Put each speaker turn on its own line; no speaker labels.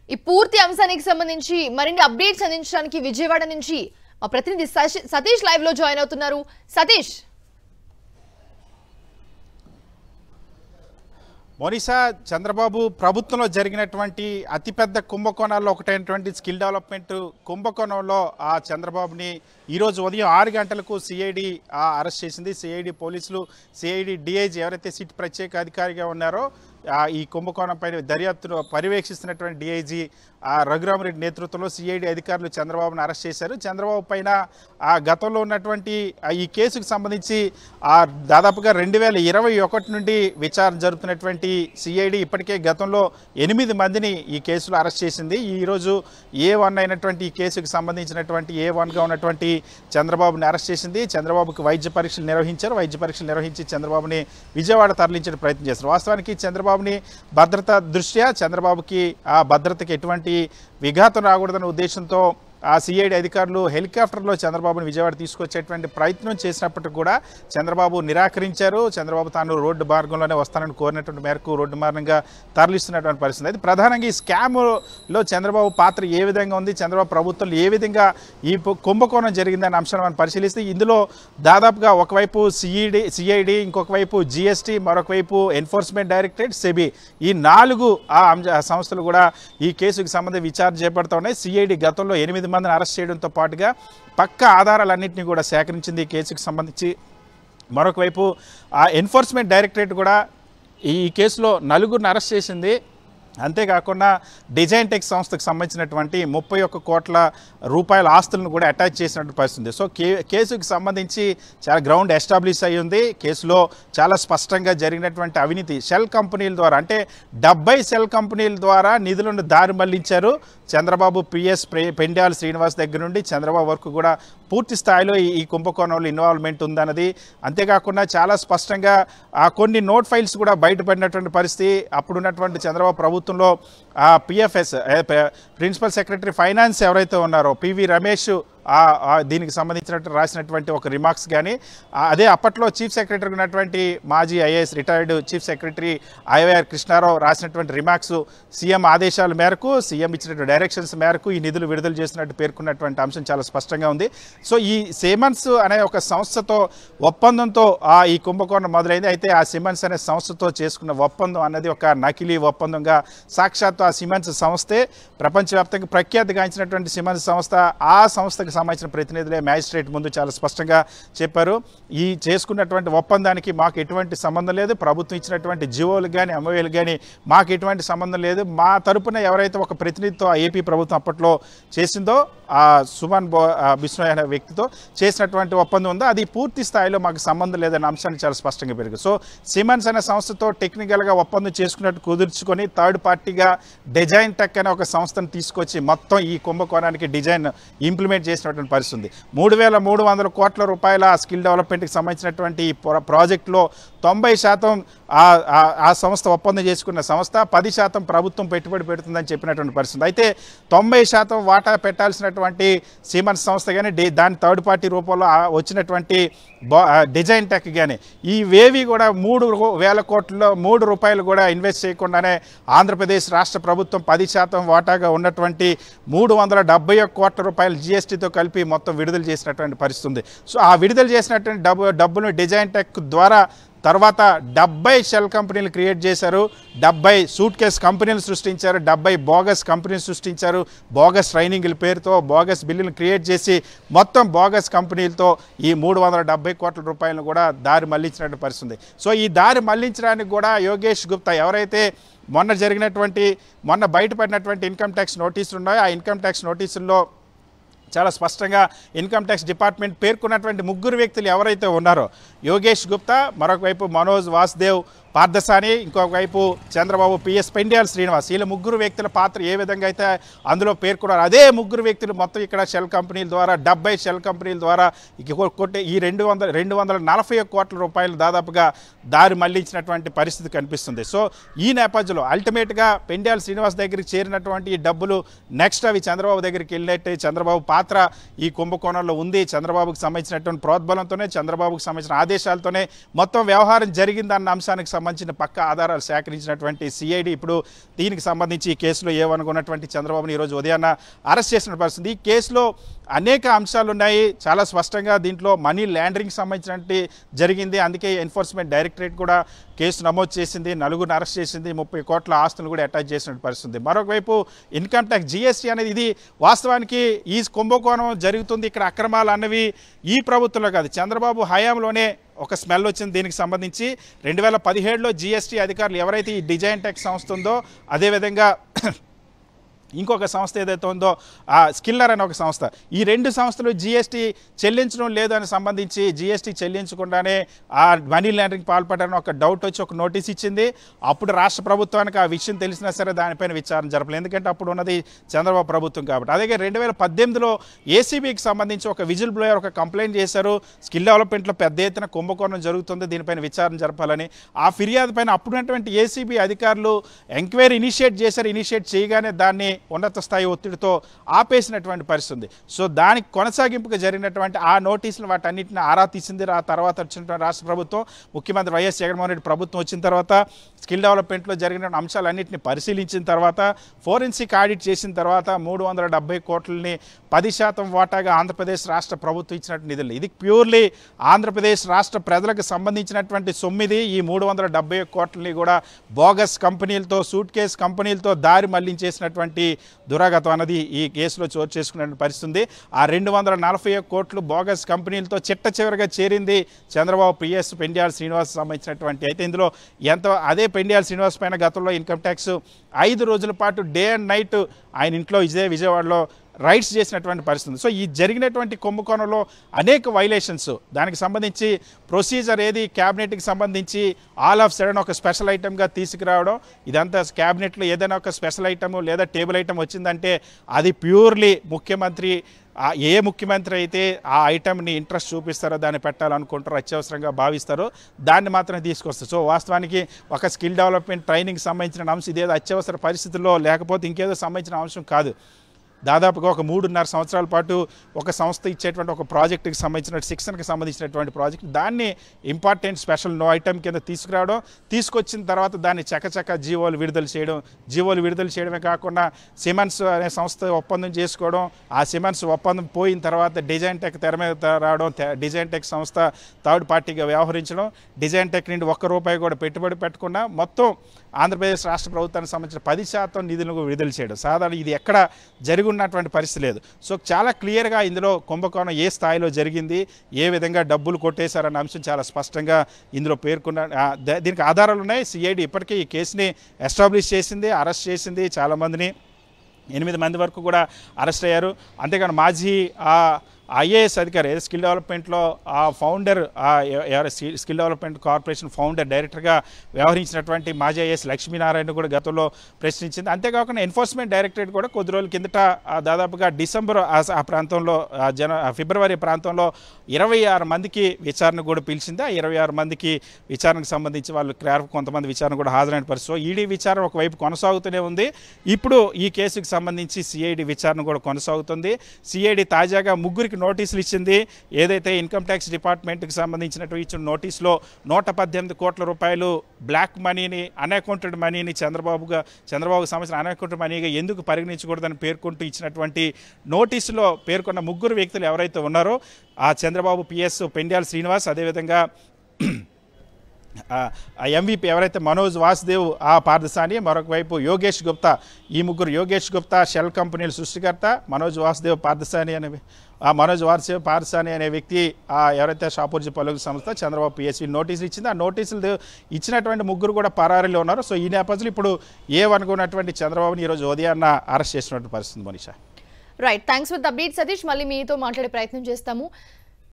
ఈ పూర్తి అంశానికి సంబంధించి మరిన్ని అప్డేట్స్ అందించడానికి విజయవాడ నుంచి మా ప్రతినిధి సశ్- సతీష్ లైవ్ లో జాయిన్ అవుతున్నారు సతీష్
మొనిషా చంద్రబాబు ప్రభుత్వంలో జరిగినటువంటి అతిపెద్ద కుంభకోణాల్లో ఒకటైనటువంటి స్కిల్ డెవలప్మెంట్ కుంభకోణంలో ఆ చంద్రబాబుని ఈరోజు ఉదయం ఆరు గంటలకు సిఐడి అరెస్ట్ చేసింది సిఐడి పోలీసులు సిఐడి డిఐజీ ఎవరైతే సిట్ ప్రత్యేక అధికారిగా ఉన్నారో ఆ, ఈ కుంభకోణం పైన దర్యాప్తును పర్యవేక్షిస్తున్నటువంటి డిఐజీ రఘురామరెడ్డి నేతృత్వంలో సిఐడి అధికారులు చంద్రబాబును అరెస్ట్ చేశారు చంద్రబాబు పైన ఆ గతంలో ఉన్నటువంటి ఆ, ఈ కేసుకు సంబంధించి ఆ దాదాపుగా రెండు వేల ఇరవై ఒకటి నుండి విచారణ జరుపుతున్నటువంటి సిఐడి ఇప్పటికే గతంలో ఎనిమిది మందిని ఈ కేసులో అరెస్ట్ చేసింది ఈరోజు ఏ వన్ అయినటువంటి ఈ కేసుకు సంబంధించినటువంటి ఏ వన్గా ఉన్నటువంటి చంద్రబాబుని అరెస్ట్ చేసింది చంద్రబాబుకి వైద్య పరీక్షలు నిర్వహించారు వైద్య పరీక్షలు నిర్వహించి చంద్రబాబుని విజయవాడ తరలించే ప్రయత్నం చేస్తారు వాస్తవానికి చంద్రబాబుని భద్రత దృష్ట్యా చంద్రబాబుకి ఆ భద్రతకి ఎటువంటి విఘాతం రాకూడదన్న ఉద్దేశంతో ఆ సిఐడి అధికారులు హెలికాప్టర్లో చంద్రబాబుని విజయవాడ తీసుకొచ్చేటువంటి ప్రయత్నం చేసినప్పటికీ కూడా చంద్రబాబు నిరాకరించారు చంద్రబాబు తాను రోడ్డు మార్గంలోనే వస్తానని కోరినటువంటి మేరకు రోడ్డు మార్గంగా తరలిస్తున్నటువంటి పరిస్థితి అయితే ప్రధానంగా ఈ స్కామ్లో చంద్రబాబు పాత్ర ఏ విధంగా ఉంది చంద్రబాబు ప్రభుత్వంలో ఏ విధంగా ఈ పు- కుంభకోణం జరిగిందనే అంశాన్ని మనం పరిశీలిస్తే ఇందులో దాదాపుగా ఒకవైపు సిఈడి సిఐడి ఇంకొక వైపు జిఎస్టీ మరొక వైపు ఎన్ఫోర్స్మెంట్ డైరెక్టరేట్ సెబీ ఈ నాలుగు ఆ అంశ- ఆ సంస్థలు కూడా ఈ కేసుకు సంబంధించి విచారణ చేపడుతూ ఉన్నాయి సిఐడి గతంలో ఎనిమిది మందిని అరెస్ట్ చేయడంతో పాటుగా పక్క ఆధారాలన్నింటినీ కూడా సేకరించింది ఈ కేసుకు సంబంధించి మరొక వైపు ఆ ఎన్ఫోర్స్మెంట్ డైరెక్టరేట్ కూడా ఈ కేసులో నలుగురిని అరెస్ట్ చేసింది అంతేకాకుండా డిజైన్ టెక్ సంస్థకు సంబంధించినటువంటి ముప్పై ఒక్క కోట్ల రూపాయల ఆస్తులను కూడా అటాచ్ చేసినట్టు పరిస్థితుంది సో కే కేసుకు సంబంధించి చాలా గ్రౌండ్ ఎస్టాబ్లిష్ అయి ఉంది కేసులో చాలా స్పష్టంగా జరిగినటువంటి అవినీతి షెల్ కంపెనీల ద్వారా అంటే డెబ్బై షెల్ కంపెనీల ద్వారా నిధులను దారి మళ్లించారు చంద్రబాబు పిఎస్ పెండ్యాల శ్రీనివాస్ దగ్గర నుండి చంద్రబాబు వరకు కూడా పూర్తి స్థాయిలో ఈ ఈ కుంభకోణంలో ఇన్వాల్వ్మెంట్ ఉందన్నది అంతేకాకుండా చాలా స్పష్టంగా ఆ కొన్ని నోట్ ఫైల్స్ కూడా బయటపడినటువంటి పరిస్థితి అప్పుడున్నటువంటి చంద్రబాబు ప్రభుత్వంలో ఆ పిఎఫ్ఎస్ ప్రిన్సిపల్ సెక్రటరీ ఫైనాన్స్ ఎవరైతే ఉన్నారో పివి రమేష్ ఆ ఆ దీనికి సంబంధించినట్టు రాసినటువంటి ఒక రిమార్క్స్ కానీ ఆ అదే అప్పట్లో చీఫ్ సెక్రటరీ ఉన్నటువంటి మాజీ IAS retired chief secretary IYR Krishnarao రాసినటువంటి రిమార్క్స్ సీఎం ఆదేశాల మేరకు సీఎం ఇచ్చినటువంటి డైరెక్షన్స్ మేరకు ఈ నిధులు విడుదల చేసినట్టు పేర్కొన్నటువంటి అంశం చాలా స్పష్టంగా ఉంది సో ఈ సిమన్స్ అనే ఒక సంస్థతో ఒప్పందంతో ఆ ఈ కుంభకోణం మొదలైంది అయితే ఆ సిమన్స్ అనే సంస్థతో చేసుకున్న ఒప్పందం అన్నది ఒక నకిలీ ఒప్పందంగా సాక్షాత్తు ఆ సిమెన్స్ సంస్థే ప్రపంచవ్యాప్తంగా ప్రఖ్యాతిగాంచినటువంటి సిమెన్స్ సంస్థ ఆ సంస్థకు సంబంధించిన ప్రతినిధులే మ్యాజిస్ట్రేట్ ముందు చాలా స్పష్టంగా చెప్పారు ఈ చేసుకున్నటువంటి ఒప్పందానికి మాకు ఎటువంటి సంబంధం లేదు ప్రభుత్వం ఇచ్చినటువంటి జియోలు కానీ ఎంఓఏలు కానీ మాకు ఎటువంటి సంబంధం లేదు మా తరపున ఎవరైతే ఒక ప్రతినిధితో ఆ ఏపీ ప్రభుత్వం అప్పట్లో చేసిందో ఆ సుమన్ బో ఆ బిష్ణోయ్ అనే వ్యక్తితో చేసినటువంటి ఒప్పందం ఉందో అది పూర్తి స్థాయిలో మాకు సంబంధం లేదనే అంశాన్ని చాలా స్పష్టంగా పెరిగింది సో సిమన్స్ అనే సంస్థతో టెక్నికల్గా ఒప్పందం చేసుకున్నట్టు కుదుర్చుకొని థర్డ్ పార్టీగా డిజైన్ టెక్ అనే ఒక సంస్థను తీసుకొచ్చి మొత్తం ఈ కుంభకోణానికి డిజైన్ ఇంప్లిమెంట్ చేసినటువంటి పరిస్థితి ఉంది మూడు వేల మూడు వందల కోట్ల రూపాయల స్కిల్ డెవలప్మెంట్కి సంబంధించినటువంటి ఈ ప్ర- ప్రాజెక్టులో తొంభై శాతం ఆ- ఆ- ఆ సంస్థ ఒప్పందం చేసుకున్న సంస్థ పది శాతం ప్రభుత్వం పెట్టుబడి పెడుతుందని చెప్పినటువంటి పరిస్థితి అయితే తొంభై శాతం వాటా పెట్టాల్సినటువంటి సిమన్స్ సంస్థ కానీ డి- దాని థర్డ్ పార్టీ రూపంలో ఆ వచ్చినటువంటి బా- ఆ డిజైన్ టెక్ కానీ ఈ వేవి కూడా మూడు రూ- వేల కోట్లలో మూడు రూపాయలు కూడా ఇన్వెస్ట్ చేయకుండానే ఆంధ్రప్రదేశ్ రాష్ట్ర ప్రభుత్వం పది శాతం వాటాగా ఉన్నటువంటి మూడు వందల డెబ్బై ఒక్క కోట్ల రూపాయలు జిఎస్టీతో కలిపి మొత్తం విడుదల చేసినటువంటి పరిస్థితి ఉంది సో ఆ విడుదల చేసినటువంటి డబ్బు డబ్బును డిజైన్ టెక్ ద్వారా తర్వాత డెబ్బై షెల్ కంపెనీలు క్రియేట్ చేశారు డెబ్బై సూట్ కేస్ కంపెనీలు సృష్టించారు డెబ్బై బోగస్ కంపెనీలు సృష్టించారు బోగస్ ట్రైనింగ్ల పేరుతో బోగస్ బిల్లులు క్రియేట్ చేసి మొత్తం బోగస్ కంపెనీలతో ఈ మూడు వందల డెబ్బై కోట్ల రూపాయలను కూడా దారి మళ్లించినట్టు పరిస్థితుంది సో ఈ దారి మళ్లించడానికి కూడా యోగేష్ గుప్తా ఎవరైతే మొన్న జరిగినటువంటి మొన్న బయటపడినటువంటి ఇన్కమ్ ట్యాక్స్ నోటీసులు ఉన్నాయో ఆ ఇన్కమ్ ట్యాక్స్ నోటీసుల్లో చాలా స్పష్టంగా ఇన్కమ్ ట్యాక్స్ డిపార్ట్మెంట్ పేర్కొన్నటువంటి ముగ్గురు వ్యక్తులు ఎవరైతే ఉన్నారో యోగేష్ గుప్తా మరొక వైపు మనోజ్ వాసుదేవ్ పార్థసాని ఇంకొక వైపు చంద్రబాబు పిఎస్ పెండ్యాల్ శ్రీనివాస్ వీళ్ళ ముగ్గురు వ్యక్తుల పాత్ర ఏ విధంగా అయితే అందులో పేర్కొన్నారు అదే ముగ్గురు వ్యక్తులు మొత్తం ఇక్కడ షెల్ కంపెనీల ద్వారా డెబ్బై షెల్ కంపెనీల ద్వారా ఇక కొ- కొట్టే ఈ రెండు వందల రెండు వందల నలభై ఒక్క కోట్ల రూపాయలు దాదాపుగా దారి మళ్లించినటువంటి పరిస్థితి కనిపిస్తుంది సో ఈ నేపథ్యంలో అల్టిమేట్గా పెండ్యాల్ శ్రీనివాస్ దగ్గరికి చేరినటువంటి ఈ డబ్బులు నెక్స్ట్ అవి చంద్రబాబు దగ్గరికి వెళ్ళినట్టే చంద్రబాబు పాత్ర ఈ కుంభకోణంలో ఉంది చంద్రబాబుకు సంబంధించినటువంటి ప్రోద్బలంతోనే చంద్రబాబుకు సంబంధించిన ఆదేశాలతోనే మొత్తం వ్యవహారం జరిగిందన్న అంశానికి సంబంధించి సంబంధించిన పక్క ఆధారాలు సేకరించినటువంటి సిఐడి ఇప్పుడు దీనికి సంబంధించి ఈ కేసులో ఏమనుకున్నటువంటి చంద్రబాబుని ఈరోజు ఉదయాన్న అరెస్ట్ చేసిన పరిస్థితి ఈ కేసులో అనేక అంశాలు ఉన్నాయి చాలా స్పష్టంగా దీంట్లో మనీ ల్యాండరింగ్ సంబంధించినటువంటి జరిగింది అందుకే ఎన్ఫోర్స్మెంట్ డైరెక్టరేట్ కూడా కేసు నమోదు చేసింది నలుగురిని అరెస్ట్ చేసింది ముప్పై కోట్ల ఆస్తులు కూడా అటాచ్ చేసిన పరిస్థితి మరొక వైపు ఇన్కమ్ ట్యాక్స్ జిఎస్టీ అనేది ఇది వాస్తవానికి ఈ కుంభకోణం జరుగుతుంది ఇక్కడ అక్రమాలు అన్నవి ఈ ప్రభుత్వంలో కాదు చంద్రబాబు హయాంలోనే ఒక స్మెల్ వచ్చింది దీనికి సంబంధించి రెండు వేల పదిహేడులో జిఎస్టీ అధికారులు ఎవరైతే ఈ డిజైన్ టెక్ సంస్థ ఉందో అదేవిధంగా ఇంకొక సంస్థ ఏదైతే ఉందో ఆ స్కిల్లర్ అనే ఒక సంస్థ ఈ రెండు సంస్థలు జిఎస్టీ చెల్లించడం లేదని సంబంధించి జిఎస్టీ చెల్లించకుండానే ఆ మనీ లాండరింగ్ పాల్పడారని ఒక డౌట్ వచ్చి ఒక నోటీస్ ఇచ్చింది అప్పుడు రాష్ట్ర ప్రభుత్వానికి ఆ విషయం తెలిసినా సరే దానిపైన విచారణ జరపలేదు ఎందుకంటే అప్పుడు ఉన్నది చంద్రబాబు ప్రభుత్వం కాబట్టి అదే రెండు వేల పద్దెనిమిదిలో ఏసీబీకి సంబంధించి ఒక విజిల్ బ్లోయర్ ఒక కంప్లైంట్ చేశారు స్కిల్ డెవలప్మెంట్లో పెద్ద ఎత్తున కుంభకోణం జరుగుతుంది దీనిపైన విచారణ జరపాలని ఆ ఫిర్యాదు పైన అప్పుడున్నటువంటి ఏసీబీ అధికారులు ఎంక్వైరీ ఇనిషియేట్ చేశారు ఇనిషియేట్ చేయగానే దాన్ని ఉన్నత స్థాయి ఒత్తిడితో ఆపేసినటువంటి పరిస్థితి ఉంది సో దానికి కొనసాగింపుగా జరిగినటువంటి ఆ నోటీసులు వాటన్నిటిని ఆరా తీసింది ఆ తర్వాత వచ్చినటువంటి రాష్ట్ర ప్రభుత్వం ముఖ్యమంత్రి వైఎస్ జగన్మోహన్ రెడ్డి ప్రభుత్వం వచ్చిన తర్వాత స్కిల్ డెవలప్మెంట్లో జరిగిన అంశాలన్నింటినీ పరిశీలించిన తర్వాత ఫోరెన్సిక్ ఆడిట్ చేసిన తర్వాత మూడు వందల డెబ్బై కోట్లని పది శాతం వాటాగా ఆంధ్రప్రదేశ్ రాష్ట్ర ప్రభుత్వం ఇచ్చినట్టు నిధులు ఇది ప్యూర్లీ ఆంధ్రప్రదేశ్ రాష్ట్ర ప్రజలకు సంబంధించినటువంటి సొమ్మిది ఈ మూడు వందల డెబ్బై కోట్లని కూడా బోగస్ కంపెనీలతో సూట్ కేస్ కంపెనీలతో దారి మళ్లించేసినటువంటి దురాగతం అన్నది ఈ కేసులో చోటు చేసుకునే పరిస్థితి ఉంది ఆ రెండు వందల నలభై ఒక్క కోట్లు బోగస్ కంపెనీలతో చిట్ట చివరిగా చేరింది చంద్రబాబు పిఎస్ పెండ్యాల శ్రీనివాస్ సంబంధించినటువంటి అయితే ఇందులో ఎంత అదే పెండ్యాల శ్రీనివాస్ పైన గతంలో ఇన్కమ్ ట్యాక్స్ ఐదు రోజుల పాటు డే అండ్ నైట్ ఆయన ఇంట్లో ఇదే విజయవాడలో రైట్స్ చేసినటువంటి పరిస్థితి ఉంది. సో ఈ జరిగినటువంటి కుంభకోణంలో అనేక వైలేషన్స్ దానికి సంబంధించి ప్రొసీజర్ ఏది క్యాబినెట్కి సంబంధించి ఆల్ ఆఫ్ సడన్ ఒక స్పెషల్ ఐటమ్గా తీసుకురావడం ఇదంతా క్యాబినెట్లో ఏదైనా ఒక స్పెషల్ ఐటమ్ లేదా టేబుల్ ఐటమ్ వచ్చిందంటే అది ప్యూర్లీ ముఖ్యమంత్రి ఆ ఏ ముఖ్యమంత్రి అయితే ఆ ఐటమ్ని ఇంట్రెస్ట్ చూపిస్తారో దాన్ని పెట్టాలనుకుంటారో అత్యవసరంగా భావిస్తారో దాన్ని మాత్రమే తీసుకొస్తారు సో వాస్తవానికి ఒక స్కిల్ డెవలప్మెంట్ ట్రైనింగ్ సంబంధించిన అంశం ఇదేదో అత్యవసర పరిస్థితుల్లో లేకపోతే ఇంకేదో సంబంధించిన అంశం కాదు దాదాపుగా ఒక మూడున్నర సంవత్సరాల పాటు ఒక సంస్థ ఇచ్చేటువంటి ఒక ప్రాజెక్టుకి సంబంధించిన శిక్షణకి సంబంధించినటువంటి ప్రాజెక్ట్ దాన్ని ఇంపార్టెంట్ స్పెషల్ నో ఐటమ్ కింద తీసుకురావడం తీసుకొచ్చిన తర్వాత దాన్ని చకచక జీవోలు విడుదల చేయడం జీవోలు విడుదల చేయడమే కాకుండా సిమెన్స్ అనే సంస్థ ఒప్పందం చేసుకోవడం ఆ సిమెన్స్ ఒప్పందం పోయిన తర్వాత డిజైన్ టెక్ తెర మీద రావడం తె- డిజైన్ టెక్ సంస్థ థర్డ్ పార్టీగా వ్యవహరించడం డిజైన్ టెక్ నుండి ఒక్క రూపాయి కూడా పెట్టుబడి పెట్టకుండా మొత్తం ఆంధ్రప్రదేశ్ రాష్ట్ర ప్రభుత్వానికి సంబంధించిన పది శాతం నిధులను విడుదల చేయడం సాధారణ ఇది ఎక్కడ జరిగి ఉన్నటువంటి పరిస్థితి లేదు సో చాలా క్లియర్గా ఇందులో కుంభకోణం ఏ స్థాయిలో జరిగింది ఏ విధంగా డబ్బులు కొట్టేశారన్న అంశం చాలా స్పష్టంగా ఇందులో పేర్కొన్న ఆ, ద- దీనికి ఆధారాలు ఉన్నాయి సిఐడి ఇప్పటికే ఈ కేసుని ఎస్టాబ్లిష్ చేసింది అరెస్ట్ చేసింది చాలామందిని ఎనిమిది మంది వరకు కూడా అరెస్ట్ అయ్యారు అంతేకాని మాజీ ఆ ఐఏఎస్ అధికారి ఏదో స్కిల్ డెవలప్మెంట్లో ఆ ఫౌండర్ ఆ ఎ- ఎవరు స్కి- స్కిల్ డెవలప్మెంట్ కార్పొరేషన్ ఫౌండర్ డైరెక్టర్గా వ్యవహరించినటువంటి మాజీ ఐఏఎస్ లక్ష్మీనారాయణ కూడా గతంలో ప్రశ్నించింది అంతేకాకుండా ఎన్ఫోర్స్మెంట్ డైరెక్టరేట్ కూడా కొద్ది రోజుల కిందట ఆ దాదాపుగా డిసెంబర్ ఆ స- ఆ ప్రాంతంలో ఆ జన ఆ ఫిబ్రవరి ప్రాంతంలో ఇరవై ఆరు మందికి విచారణ కూడా పిలిచింది ఆ ఇరవై ఆరు మందికి విచారణకు సంబంధించి వాళ్ళు క్లియర్ కొంతమంది విచారణ కూడా హాజరైన పరిస్థితి ఈడీ విచారణ ఒకవైపు కొనసాగుతూనే ఉంది ఇప్పుడు ఈ కేసుకు సంబంధించి సిఐడి విచారణ కూడా కొనసాగుతుంది సిఐడి తాజాగా ముగ్గురికి నోటీసులు ఇచ్చింది ఏదైతే ఇన్కమ్ ట్యాక్స్ డిపార్ట్మెంట్కి సంబంధించినటువంటి ఇచ్చిన నోటీసులో నూట పద్దెనిమిది కోట్ల రూపాయలు బ్లాక్ మనీని అన్అకౌంటెడ్ మనీని చంద్రబాబుగా చంద్రబాబుకు సంబంధించిన అన్అకౌంటెడ్ మనీగా ఎందుకు పరిగణించకూడదని పేర్కొంటూ ఇచ్చినటువంటి నోటీసులో పేర్కొన్న ముగ్గురు వ్యక్తులు ఎవరైతే ఉన్నారో ఆ చంద్రబాబు పిఎస్ పెండ్యాల శ్రీనివాస్ అదేవిధంగా ఆ ఎంవీపీ ఎవరైతే మనోజ్ వాసుదేవ్ ఆ పార్థసాని మరొక వైపు యోగేష్ గుప్తా ఈ ముగ్గురు యోగేష్ గుప్తా షెల్ కంపెనీల సృష్టికర్త మనోజ్ వాసుదేవ్ పార్థసాని అనే ఆ మనోజ్ వాసుదేవ్ పార్థసాని అనే వ్యక్తి ఆ ఎవరైతే షాపూర్జీ పలుగు సంస్థ చంద్రబాబు పిఎస్సి నోటీసులు ఇచ్చింది ఆ నోటీసులు ఇచ్చినటువంటి ముగ్గురు కూడా పరారీలో ఉన్నారు సో ఈ నేపథ్యంలో ఇప్పుడు ఏ అనుకున్నటువంటి చంద్రబాబుని ఈరోజు ఉదయాన్న అరెస్ట్ చేసినటువంటి పరిస్థితి Manisha
right thanks for the update Satish మళ్ళీ మీతో మాట్లాడే ప్రయత్నం చేస్తాము